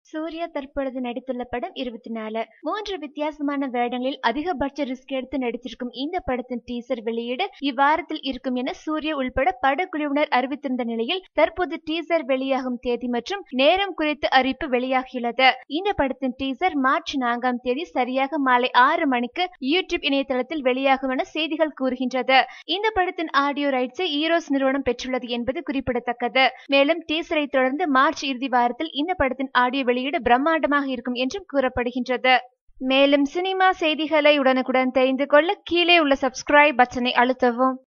சூர்யா தற்பொழுது நடித்துள்ள படம் இருபத்தி நாலு மூன்று வித்தியாசமான வேடங்களில் அதிகபட்ச ரிஸ்க் எடுத்து நடித்திருக்கும் இந்த படத்தின் டீசர் வெளியீடு இவ்வாரத்தில் இருக்கும் என சூர்யா உள்பட படக்குழுவினர் அறிவித்திருந்த நிலையில் தற்போது டீசர் வெளியாகும் தேதி மற்றும் நேரம் குறித்து அறிவிப்பு வெளியாகியுள்ளது இந்த படத்தின் டீசர் மார்ச் நான்காம் தேதி சரியாக மாலை ஆறு மணிக்கு யூடியூப் இணையதளத்தில் வெளியாகும் என செய்திகள் கூறுகின்றது இந்த படத்தின் ஆடியோ ரைட்ஸை ஈரோஸ் நிறுவனம் பெற்றுள்ளது என்பது குறிப்பிடத்தக்கது மேலும் டீசரை தொடர்ந்து மார்ச் இறுதி வாரத்தில் இந்த படத்தின் ஆடியோ வெளியீடு பிரம்மாண்டமாக இருக்கும் என்றும் கூறப்படுகின்றது மேலும் சினிமா செய்திகளை உடனுக்குடன் தெரிந்து கொள்ள கீழே உள்ள சப்ஸ்கிரைப் பட்டனை அழுத்தவும்